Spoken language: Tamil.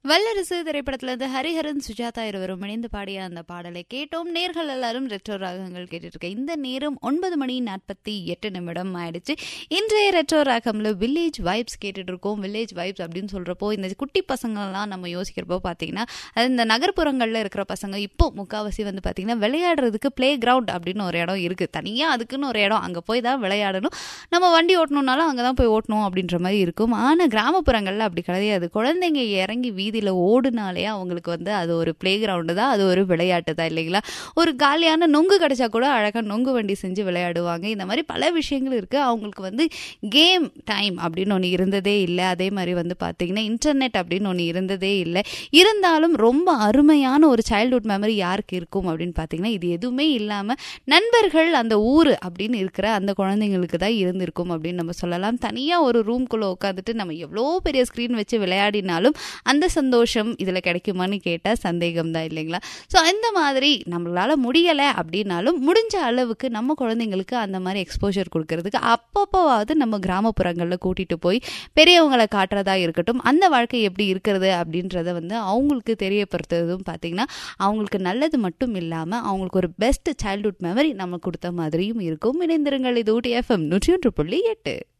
வல்லரசு திரைப்படத்துல இருந்து ஹரிஹரன் சுஜாதா இருவரும் இணைந்து பாடிய அந்த பாடலை கேட்டோம் நேர்கள் எல்லாரும் ரெட்ரோ ராகங்கள் கேட்டுட்டு இருக்க இந்த நேரம் ஒன்பது மணி நாற்பத்தி எட்டு நிமிடம் ஆயிடுச்சு இன்றைய ரெட்ரோ ராகம்ல வில்லேஜ் வைப்ஸ் கேட்டுட்டு இருக்கோம் வில்லேஜ் வைப்ஸ் அப்படின்னு சொல்றப்போ இந்த குட்டி பசங்கள்லாம் நம்ம யோசிக்கிறப்போ பார்த்தீங்கன்னா அது இந்த நகர்ப்புறங்களில் இருக்கிற பசங்க இப்போ முக்காவாசி வந்து பார்த்தீங்கன்னா விளையாடுறதுக்கு பிளே கிரவுண்ட் அப்படின்னு ஒரு இடம் இருக்கு தனியாக அதுக்குன்னு ஒரு இடம் அங்கே போய் தான் விளையாடணும் நம்ம வண்டி ஓட்டணும்னாலும் அங்கே தான் போய் ஓட்டணும் அப்படின்ற மாதிரி இருக்கும் ஆனால் கிராமப்புறங்களில் அப்படி கிடையாது குழந்தைங்க இறங்கி வீதியில் ஓடுனாலே அவங்களுக்கு வந்து அது ஒரு பிளே கிரவுண்டு தான் அது ஒரு விளையாட்டு தான் இல்லைங்களா ஒரு காலியான நொங்கு கிடைச்சா கூட அழகாக நொங்கு வண்டி செஞ்சு விளையாடுவாங்க இந்த மாதிரி பல விஷயங்கள் இருக்குது அவங்களுக்கு வந்து கேம் டைம் அப்படின்னு ஒன்று இருந்ததே இல்லை அதே மாதிரி வந்து பார்த்தீங்கன்னா இன்டர்நெட் அப்படின்னு ஒன்று இருந்ததே இல்லை இருந்தாலும் ரொம்ப அருமையான ஒரு சைல்ட்ஹுட் மெமரி யாருக்கு இருக்கும் அப்படின்னு பார்த்தீங்கன்னா இது எதுவுமே இல்லாமல் நண்பர்கள் அந்த ஊர் அப்படின்னு இருக்கிற அந்த குழந்தைங்களுக்கு தான் இருந்திருக்கும் அப்படின்னு நம்ம சொல்லலாம் தனியாக ஒரு ரூம்குள்ளே உட்காந்துட்டு நம்ம எவ்வளோ பெரிய ஸ்க்ரீன் வச்சு விளையாடினாலும் அந்த சந்தோஷம் இதில் கிடைக்குமான்னு கேட்டால் சந்தேகம் தான் இல்லைங்களா ஸோ இந்த மாதிரி நம்மளால் முடியலை அப்படின்னாலும் முடிஞ்ச அளவுக்கு நம்ம குழந்தைங்களுக்கு அந்த மாதிரி எக்ஸ்போஜர் கொடுக்கறதுக்கு அப்பப்போவாவது நம்ம கிராமப்புறங்களில் கூட்டிகிட்டு போய் பெரியவங்களை காட்டுறதா இருக்கட்டும் அந்த வாழ்க்கை எப்படி இருக்கிறது அப்படின்றத வந்து அவங்களுக்கு தெரியப்படுத்துறதும் பார்த்திங்கன்னா அவங்களுக்கு நல்லது மட்டும் இல்லாமல் அவங்களுக்கு ஒரு பெஸ்ட் சைல்ட்ஹுட் மெமரி நம்ம கொடுத்த மாதிரியும் இருக்கும் இணைந்திருங்கள் இது ஊட்டி எஃப்எம் நூற்றி ஒன்று புள்ளி எட்டு